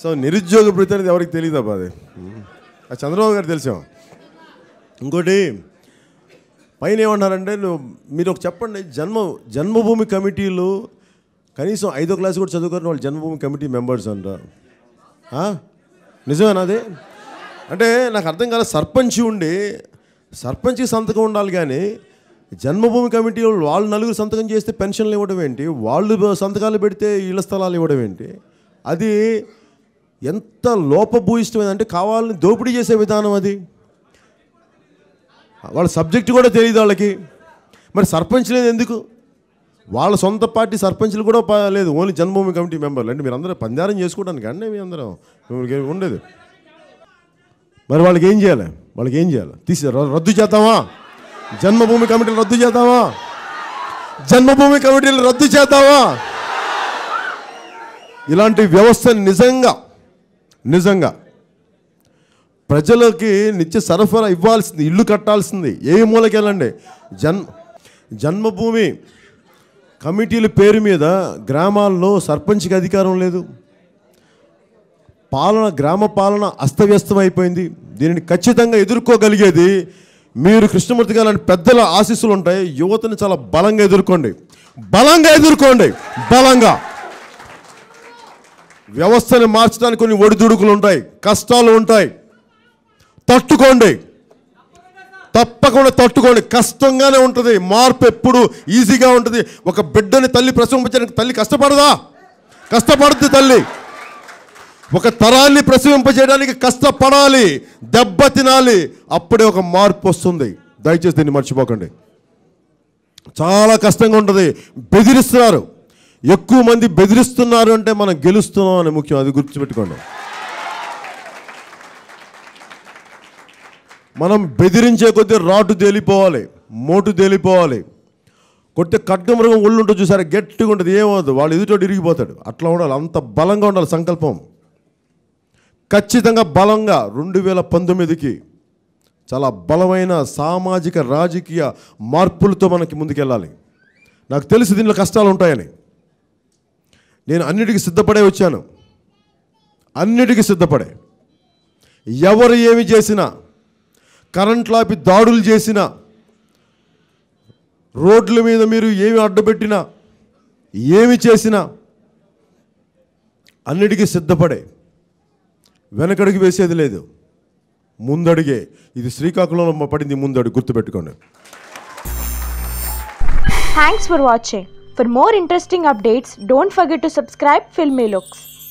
So నిరుద్యోగ భృతి అనేది ఎవరికి తెలియదు అబ్బా అది ఆ చంద్రబాబు గారు తెలిసాం ఇంకోటి పైన ఏమన్నారంటే నువ్వు మీరు ఒక చెప్పండి జన్మ జన్మభూమి కమిటీలు కనీసం ఐదో క్లాస్ కూడా చదువుకొని వాళ్ళు జన్మభూమి కమిటీ మెంబర్స్ అంట ఆ? నిజమేనా అది అంటే నాకు అర్థం కాదు సర్పంచ్ ఉండి సర్పంచ్కి సంతకం ఉండాలి కానీ జన్మభూమి కమిటీ వాళ్ళు వాళ్ళు నలుగురు సంతకం చేస్తే పెన్షన్లు ఇవ్వడం ఏంటి వాళ్ళు సంతకాలు పెడితే ఇళ్ల స్థలాలు ఇవ్వడం ఏంటి అది ఎంత లోపభూయిష్టమైందంటే కావాలని దోపిడీ చేసే విధానం అది వాళ్ళ సబ్జెక్ట్ కూడా తెలియదు వాళ్ళకి మరి సర్పంచ్ లేదు ఎందుకు వాళ్ళ సొంత పార్టీ సర్పంచ్లు కూడా ప- లేదు ఓన్లీ జన్మభూమి కమిటీ మెంబర్లు అంటే మీరు అందరూ పందారం చేసుకోవడానికి అండి మీ అందరం మిమ్మల్ని ఏం ఉండేది మరి వాళ్ళకి ఏం చేయాలి వాళ్ళకి ఏం చేయాలి తీసి ర- రద్దు చేద్దామా జన్మభూమి కమిటీలు రద్దు చేద్దామా జన్మభూమి కమిటీలు రద్దు చేద్దామా ఇలాంటి వ్యవస్థ నిజంగా నిజంగా ప్రజలకి నిత్య సరఫరా ఇవ్వాల్సింది ఇల్లు కట్టాల్సింది ఏ మూలకి వెళ్ళండి జన్ జన్మభూమి కమిటీల పేరు మీద గ్రామాల్లో సర్పంచ్కి అధికారం లేదు పాలన గ్రామ పాలన అస్తవ్యస్తం అయిపోయింది దీనిని ఖచ్చితంగా ఎదుర్కోగలిగేది మీరు కృష్ణమూర్తి గారు లాంటి పెద్దల ఆశీస్సులు ఉంటాయి యువతని చాలా బలంగా ఎదుర్కోండి బలంగా ఎదుర్కోండి బలంగా వ్యవస్థని మార్చడానికి కొన్ని ఒడిదుడుకులు ఉంటాయి కష్టాలు ఉంటాయి తట్టుకోండి తప్పకుండా తట్టుకోండి కష్టంగానే ఉంటుంది మార్పు ఎప్పుడు ఈజీగా ఉంటుంది ఒక బిడ్డని తల్లి ప్రసవించడానికి తల్లి కష్టపడదా కష్టపడుద్ది తల్లి ఒక తరాన్ని ప్రసవింపజేయడానికి కష్టపడాలి దెబ్బ తినాలి అప్పుడే ఒక మార్పు వస్తుంది దయచేసి దీన్ని మర్చిపోకండి చాలా కష్టంగా ఉంటుంది బెదిరిస్తున్నారు ఎక్కువ మంది బెదిరిస్తున్నారు అంటే మనం గెలుస్తున్నాం అని ముఖ్యం అది గుర్తుపెట్టుకోండి మనం బెదిరించే కొద్దీ రాటు తేలిపోవాలి మోటు తేలిపోవాలి కొట్టే ఖడ్గమృగం ఒళ్ళు ఉంటుంది చూసారా గట్టిగా ఉంటుంది ఏమవుతుంది వాళ్ళు ఎదుటోడు ఇరిగిపోతాడు అట్లా ఉండాలి అంత బలంగా ఉండాలి సంకల్పం ఖచ్చితంగా బలంగా రెండు వేల పంతొమ్మిదికి చాలా బలమైన సామాజిక రాజకీయ మార్పులతో మనకి ముందుకెళ్ళాలి నాకు తెలుసు దీనిలో కష్టాలు ఉంటాయని నేను అన్నిటికీ సిద్ధపడే వచ్చాను అన్నిటికీ సిద్ధపడే ఎవరు ఏమి చేసినా కరెంట్లాపి దాడులు చేసినా రోడ్ల మీద మీరు ఏమి అడ్డుపెట్టినా ఏమి చేసినా అన్నిటికీ సిద్ధపడే వెనకడుగు వేసేది లేదు ముందడుగే ఇది శ్రీకాకుళంలో పడింది ముందడుగు గుర్తుపెట్టుకోండి Thanks for watching. For more interesting updates, don't forget to subscribe Filmy Looks.